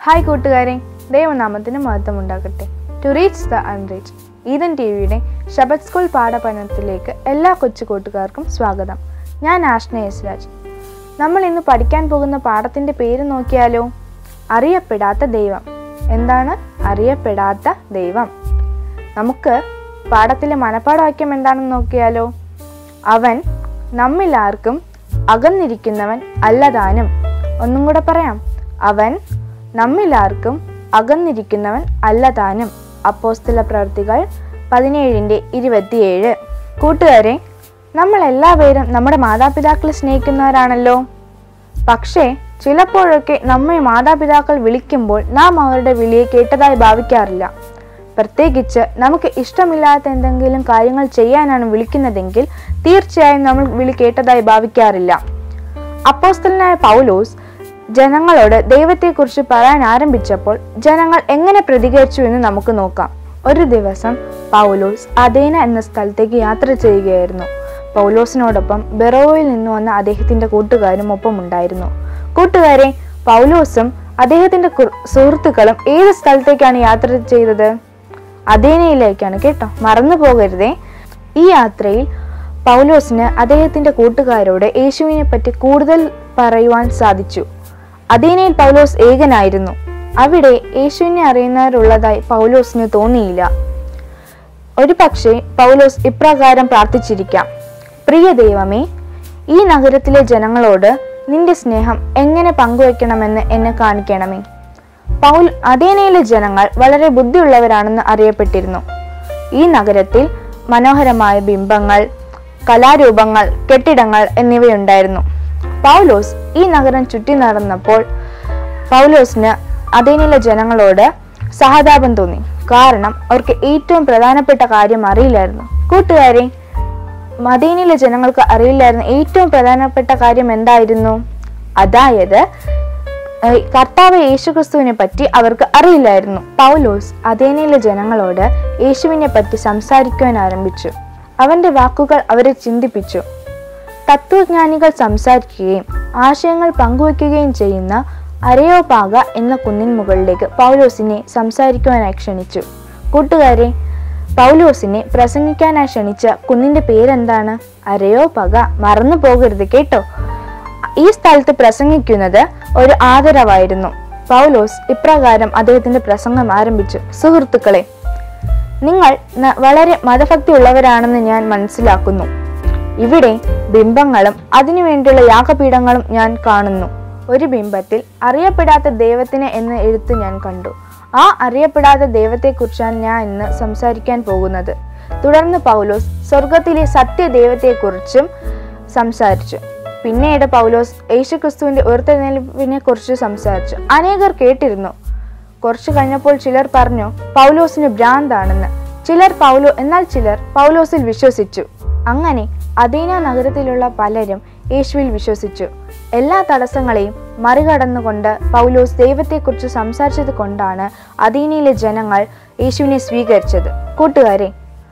hi കൂട്ടുകാരെ ദൈവനാമത്തിന് മഹത്വം ഉണ്ടാകട്ടെ to reach the unreached Ethan T വിയുടെ ശബത് സ്കൂൾ പാഠപഠനത്തിലേക്ക് എല്ലാ കൊച്ചു കൂട്ടുകാർക്കും സ്വാഗതം ഞാൻ ആഷ്ന യസ്രാജ് നമ്മൾ ഇന്ന് പഠിക്കാൻ പോകുന്ന പാഠത്തിൻ്റെ പേര് നോക്കിയാലോ അറിയപ്പെടാത്ത ദൈവം എന്താണ് അറിയപ്പെടാത്ത ദൈവം നമുക്ക് പാഠത്തിലെ മനപ്പാഠവാക്യം എന്താണെന്ന് നോക്കിയാലോ അവൻ നമ്മിലാർക്കും അകന്നിരിക്കുന്നവൻ അല്ലതാനും ഒന്നും കൂടെ പറയാം അവൻ നമ്മിലാർക്കും അകന്നിരിക്കുന്നവൻ അല്ലതാനും അപ്പോസ്തല പ്രവൃത്തികൾ പതിനേഴിൻ്റെ ഇരുപത്തിയേഴ് കൂട്ടുകാരെ നമ്മൾ എല്ലാവരും നമ്മുടെ മാതാപിതാക്കളെ സ്നേഹിക്കുന്നവരാണല്ലോ പക്ഷേ ചിലപ്പോഴൊക്കെ നമ്മെ മാതാപിതാക്കൾ വിളിക്കുമ്പോൾ നാം അവരുടെ വിളിയെ കേട്ടതായി ഭാവിക്കാറില്ല പ്രത്യേകിച്ച് നമുക്ക് ഇഷ്ടമില്ലാത്ത എന്തെങ്കിലും കാര്യങ്ങൾ ചെയ്യാനാണ് വിളിക്കുന്നതെങ്കിൽ തീർച്ചയായും നമ്മൾ വിളി കേട്ടതായി ഭാവിക്കാറില്ല അപ്പോസ്തലനായ പൗലോസ് ജനങ്ങളോട് ദൈവത്തെക്കുറിച്ച് പറയാൻ ആരംഭിച്ചപ്പോൾ ജനങ്ങൾ എങ്ങനെ പ്രതികരിച്ചു എന്ന് നമുക്ക് നോക്കാം ഒരു ദിവസം പൗലോസ് അദേന എന്ന സ്ഥലത്തേക്ക് യാത്ര ചെയ്യുകയായിരുന്നു പൗലോസിനോടൊപ്പം ബെറോയിൽ നിന്ന് വന്ന അദ്ദേഹത്തിന്റെ കൂട്ടുകാരും ഒപ്പം ഉണ്ടായിരുന്നു കൂട്ടുകാരെ പൗലോസും അദ്ദേഹത്തിന്റെ കു- സുഹൃത്തുക്കളും ഏത് സ്ഥലത്തേക്കാണ് യാത്ര ചെയ്തത് അദേനയിലേക്കാണ് കേട്ടോ മറന്നു പോകരുതേ ഈ യാത്രയിൽ പൗലോസിന് അദ്ദേഹത്തിന്റെ കൂട്ടുകാരോട് യേശുവിനെ പറ്റി കൂടുതൽ പറയുവാൻ സാധിച്ചു അദീനയിൽ പൗലോസ് ഏകനായിരുന്നു അവിടെ യേശുവിനെ അറിയുന്നവരുള്ളതായി പൗലോസിന് തോന്നിയില്ല ഒരു പക്ഷേ പൗലോസ് ഇപ്രകാരം പ്രാർത്ഥിച്ചിരിക്കാം പ്രിയ ദൈവമേ ഈ നഗരത്തിലെ ജനങ്ങളോട് നിന്റെ സ്നേഹം എങ്ങനെ പങ്കുവെക്കണമെന്ന് എന്നെ കാണിക്കണമേ പൗൽ അദേനയിലെ ജനങ്ങൾ വളരെ ബുദ്ധിയുള്ളവരാണെന്ന് അറിയപ്പെട്ടിരുന്നു ഈ നഗരത്തിൽ മനോഹരമായ ബിംബങ്ങൾ കലാരൂപങ്ങൾ കെട്ടിടങ്ങൾ എന്നിവയുണ്ടായിരുന്നു പൗലോസ് ഈ നഗരം ചുറ്റി നടന്നപ്പോൾ പൗലോസിന് അദേനയിലെ ജനങ്ങളോട് സഹതാപം തോന്നി കാരണം അവർക്ക് ഏറ്റവും പ്രധാനപ്പെട്ട കാര്യം അറിയില്ലായിരുന്നു കൂട്ടുകാരെ മദീനയിലെ ജനങ്ങൾക്ക് അറിയില്ലായിരുന്ന ഏറ്റവും പ്രധാനപ്പെട്ട കാര്യം എന്തായിരുന്നു അതായത് ഏഹ് കർത്താവ് യേശുക്രിസ്തുവിനെ പറ്റി അവർക്ക് അറിയില്ലായിരുന്നു പൗലോസ് അദേനയിലെ ജനങ്ങളോട് യേശുവിനെ പറ്റി സംസാരിക്കുവാൻ ആരംഭിച്ചു അവന്റെ വാക്കുകൾ അവരെ ചിന്തിപ്പിച്ചു തത്വജ്ഞാനികൾ സംസാരിക്കുകയും ആശയങ്ങൾ പങ്കുവയ്ക്കുകയും ചെയ്യുന്ന അരയോപാക എന്ന കുന്നിൻ മുകളിലേക്ക് പൗലോസിനെ സംസാരിക്കുവാനായി ക്ഷണിച്ചു കൂട്ടുകാരെ പൗലോസിനെ പ്രസംഗിക്കാനായി ക്ഷണിച്ച കുന്നിന്റെ പേരെന്താണ് അരയോപക മറന്നു പോകരുത് കേട്ടോ ഈ സ്ഥലത്ത് പ്രസംഗിക്കുന്നത് ഒരു ആദരവായിരുന്നു പൗലോസ് ഇപ്രകാരം അദ്ദേഹത്തിന്റെ പ്രസംഗം ആരംഭിച്ചു സുഹൃത്തുക്കളെ നിങ്ങൾ ന- വളരെ മതഭക്തി ഉള്ളവരാണെന്ന് ഞാൻ മനസ്സിലാക്കുന്നു ഇവിടെ ബിംബങ്ങളും അതിനുവേണ്ടിയുള്ള യാഗപീഠങ്ങളും ഞാൻ കാണുന്നു ഒരു ബിംബത്തിൽ അറിയപ്പെടാത്ത ദൈവത്തിന് എന്ന് എഴുത്ത് ഞാൻ കണ്ടു ആ അറിയപ്പെടാത്ത ദൈവത്തെക്കുറിച്ചാണ് ഞാൻ ഇന്ന് സംസാരിക്കാൻ പോകുന്നത് തുടർന്ന് പൗലോസ് സ്വർഗത്തിലെ സത്യ ദൈവത്തെക്കുറിച്ചും സംസാരിച്ചു പിന്നീട് പൗലോസ് യേശുക്രിസ്തുവിന്റെ ഉയർത്തെഴുന്നേൽപ്പിനെ കുറിച്ച് സംസാരിച്ചു അനേകർ കേട്ടിരുന്നു കുറച്ചു കഴിഞ്ഞപ്പോൾ ചിലർ പറഞ്ഞു പൗലോസിന് ഭ്രാന്താണെന്ന് ചിലർ പൗലോ എന്നാൽ ചിലർ പൗലോസിൽ വിശ്വസിച്ചു അങ്ങനെ അദീന നഗരത്തിലുള്ള പലരും യേശുവിൽ വിശ്വസിച്ചു എല്ലാ തടസ്സങ്ങളെയും മറികടന്നുകൊണ്ട് പൗലോസ് ദൈവത്തെക്കുറിച്ച് സംസാരിച്ചത് കൊണ്ടാണ് അദീനയിലെ ജനങ്ങൾ യേശുവിനെ സ്വീകരിച്ചത് കൂട്ടുകാരെ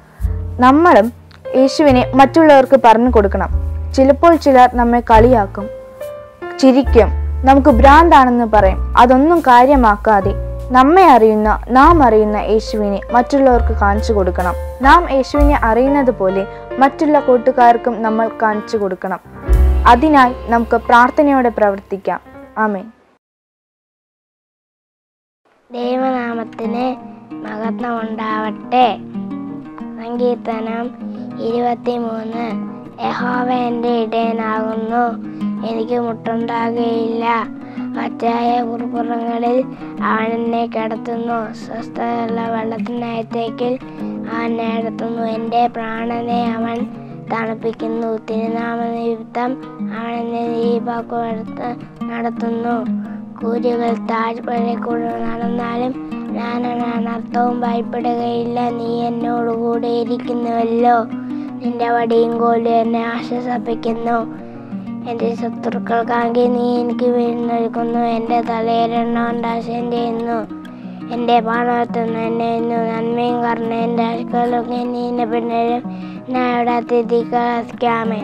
നമ്മളും യേശുവിനെ മറ്റുള്ളവർക്ക് പറഞ്ഞു കൊടുക്കണം ചിലപ്പോൾ ചിലർ നമ്മെ കളിയാക്കും ചിരിക്കും നമുക്ക് ഭ്രാന്താണെന്ന് പറയും അതൊന്നും കാര്യമാക്കാതെ നമ്മെ അറിയുന്ന നാം അറിയുന്ന യേശുവിനെ മറ്റുള്ളവർക്ക് കാണിച്ചു കൊടുക്കണം നാം യേശുവിനെ അറിയുന്നത് പോലെ മറ്റുള്ള കൂട്ടുകാർക്കും നമ്മൾ കാണിച്ചു കൊടുക്കണം അതിനായി നമുക്ക് പ്രാർത്ഥനയോടെ പ്രവർത്തിക്കാം ആമേൻ ദൈവനാമത്തിന് മഹത്വമുണ്ടാവട്ടെ സങ്കീർത്തനം ഇരുപത്തിമൂന്ന് യഹോവ എൻ്റെ ഇടയനാകുന്നു എനിക്ക് മുട്ടുണ്ടാകുകയില്ല ഒറ്റയായ കുറുപ്പുറങ്ങളിൽ അവൻ എന്നെ കിടത്തുന്നു സ്വസ്ഥതയുള്ള വെള്ളത്തിനകത്തേക്കിൽ അവൻ എന്നെ നടത്തുന്നു എൻ്റെ പ്രാണനെ അവൻ തണുപ്പിക്കുന്നു തിരുനാമ നിമിത്തം അവൻ എന്നെ ദീപക്കുമെടുത്ത് നടത്തുന്നു കൂലികൾ താഴ്വരെ കൂടെ നടന്നാലും ഞാൻ അനർത്ഥവും ഭയപ്പെടുകയില്ല നീ എന്നോട് കൂടെ ഇരിക്കുന്നുവല്ലോ നിന്റെ വടിയും കോലും എന്നെ ആശ്വസിപ്പിക്കുന്നു എൻ്റെ ശത്രുക്കൾക്കാകെ നീ എനിക്ക് വീഴ്ന്നൊരുക്കുന്നു എൻ്റെ തലയിലെണ്ണോണ്ടാശം ചെയ്യുന്നു എൻ്റെ പാണത്തുനിന്ന് എന്നെ ഇന്നു നന്മയും കർണ എൻ്റെ അഷ്കളൊക്കെ നീ എന്നെ പിന്നീടും ഞാൻ ഇവിടെ തിരിക്കാമേ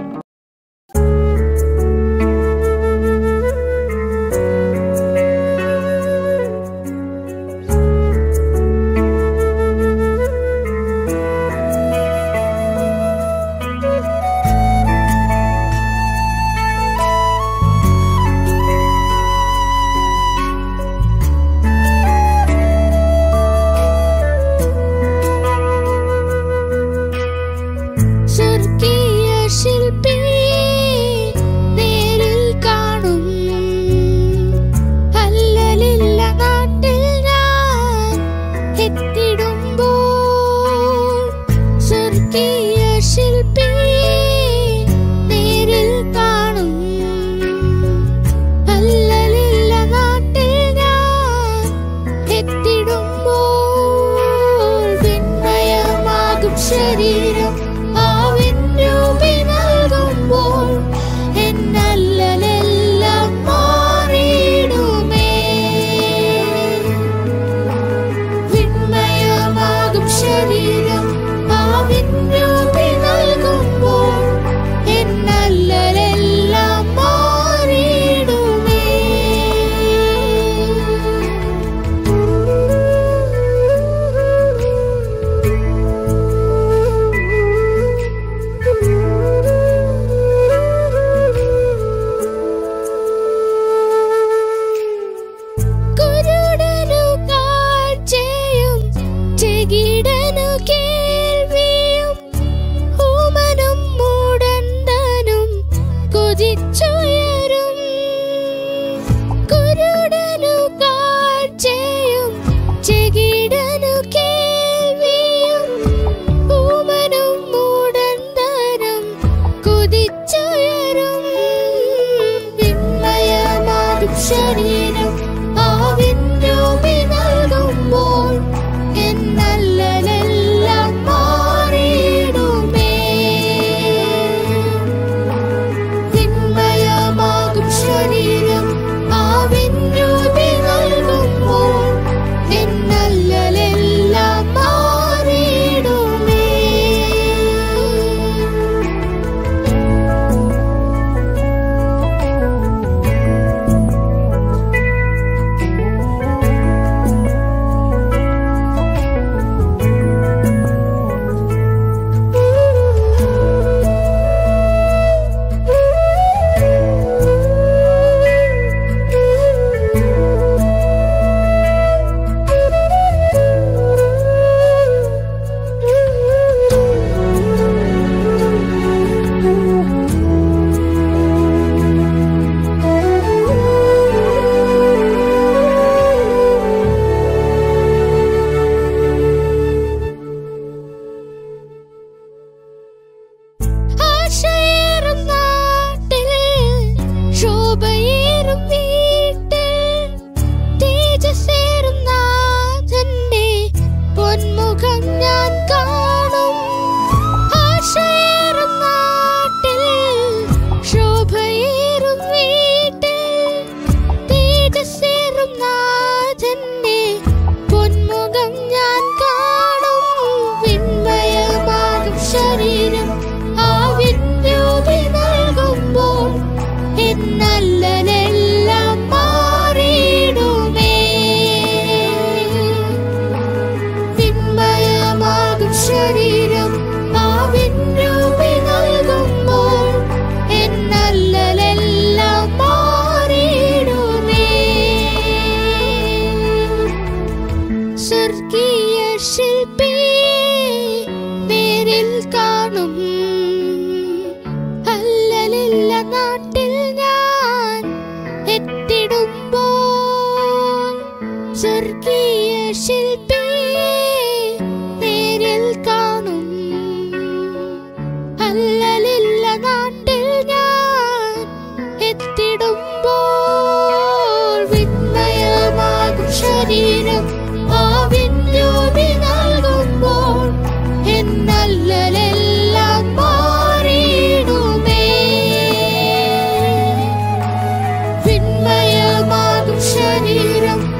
എത്തിടുമ്പോൾ സ്വർഗീയ ശില്പിയെ നേരിൽ കാണും അല്ലലില്ല നാട്ടിൽ ഞാൻ എത്തിടുമ്പോൾ വിണ്മയമാകും ശരീരം ആവിൻ രൂപി നൽകുമ്പോൾ എന്നല്ലലെല്ലാം മാറിയിടുമേ വിണ്മയമാകും ശരീരം ആവിൻ രൂപി നൽകുമ്പോൾ എന്നല്ലലെല്ലാം മാറിയിടുമേ കുരുടനു കാഴ്ചയും ചെകിടനു കേൾവിയും ഊമനും മൂടന്തനും കുതിച്ചുയരും കുരുടനു കാഴ്ചയും ചെകിടനു കേൾവിയും ഊമനും മൂടന്തനും കുതിച്ചുയരും വിണ്മയമാകും ശരീരം ആവിൻ രൂപി നൽകുമ്പോൾ എന്നല്ലലെല്ലാം മാറിയിടുമേ വിണ്മയമാകും ശരീരം ആവിൻ രൂപി നൽകുമ്പോൾ എന്നല്ലലെല്ലാം മാറിയിടുമേ ആശയേറും നാട്ടിൽ ശോഭയേറും വീട്ടിൽ തേജസ്സേറും നാഥന്റെ പൊന്മുഖം ഞാൻ കാണും ആശയേറും നാട്ടിൽ ശോഭയേറും വീട്ടിൽ തേജസ്സേറും നാഥന്റെ പൊന്മുഖം ഞാൻ കാണും വിണ്മയമാകും ശരീരം ആവിൻ രൂപി നൽകുമ്പോൾ എന്നല്ലലെല്ലാം മാറിയിടുമേ വിണ്മയമാകും ശരീരം ആവിൻ രൂപി നൽകുമ്പോൾ എന്നല്ലലെല്ലാം മാറിയിടുമേ സ്വർഗീയ ശില്പിയെ നേരിൽ കാണും അല്ലലില്ല നാട്ടിൽ ഞാൻ എത്തിടുമ്പോൾ സ്വർഗീയ ശില്പിയെ നേരിൽ കാണും അല്ലലില്ല നാട്ടിൽ ഞാൻ എത്തിടുമ്പോൾ വിണ്മയമാകും ശരീരം ആവിൻ രൂപി നൽകുമ്പോൾ എന്നല്ലലെല്ലാം മാറിയിടുമേ വിണ്മയമാകും ശരീരം